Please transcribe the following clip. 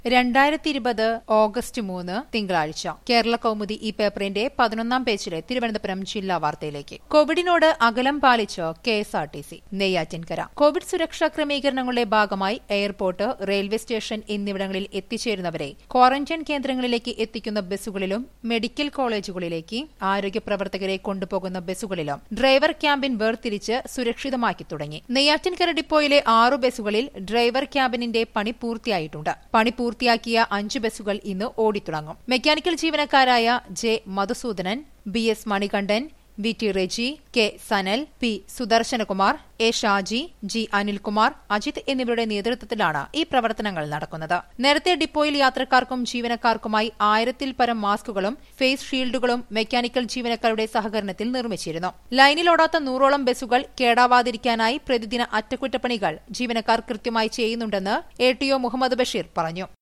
രണ്ടായിരത്തി ഇരുപത് ഓഗസ്റ്റ് മൂന്ന് തിങ്കളാഴ്ച കേരള കൗമുദി ഈ പേപ്പറിന്റെ പതിനൊന്നാം പേജിലെ തിരുവനന്തപുരം ജില്ലാ വാർത്തയിലേക്ക് കോവിഡിനോട് അകലം പാലിച്ച് K S R T C Neyyattinkara covid സുരക്ഷാ ക്രമീകരണങ്ങളുടെ ഭാഗമായി എയർപോർട്ട് റെയിൽവേ സ്റ്റേഷൻ എന്നിവിടങ്ങളിൽ എത്തിച്ചേരുന്നവരെ ക്വാറന്റൈൻ കേന്ദ്രങ്ങളിലേക്ക് എത്തിക്കുന്ന ബസ്സുകളിലും മെഡിക്കൽ കോളേജുകളിലേക്ക് ആരോഗ്യ പ്രവർത്തകരെ കൊണ്ടുപോകുന്ന ബസ്സുകളിലും ഡ്രൈവർ ക്യാബിൻ വേർതിരിച്ച് സുരക്ഷിതമാക്കി തുടങ്ങി നെയ്യാറ്റിൻകര ഡിപ്പോയിലെ ആറു ബസ്സുകളിൽ ഡ്രൈവർ ക്യാബിനിന്റെ പണി പൂർത്തിയായിട്ടുണ്ട് പണി പൂർത്തിയാക്കിയ അഞ്ച് ബസ്സുകൾ ഇന്ന് ഓടിത്തുടങ്ങും മെക്കാനിക്കൽ ജീവനക്കാരായ J Madhusoodanan B S Manikandan V T Reji K Sanal P Sudarsanakumar A Shaji G Anilkumar Ajith എന്നിവരുടെ നേതൃത്വത്തിലാണ് ഈ പ്രവർത്തനങ്ങൾ നടക്കുന്നത് നേരത്തെ ഡിപ്പോയിൽ യാത്രക്കാർക്കും ജീവനക്കാർക്കുമായി ആയിരത്തിൽ പരം മാസ്കുകളും ഫേസ് ഷീൽഡുകളും മെക്കാനിക്കൽ ജീവനക്കാരുടെ സഹകരണത്തിൽ നിർമ്മിച്ചിരുന്നു ലൈനിലോടാത്ത നൂറോളം ബസ്സുകൾ കേടാവാതിരിക്കാനായി പ്രതിദിന അറ്റകുറ്റപ്പണികൾ ജീവനക്കാർ കൃത്യമായി ചെയ്യുന്നുണ്ടെന്ന് A T O Muhammad Basheer പറഞ്ഞു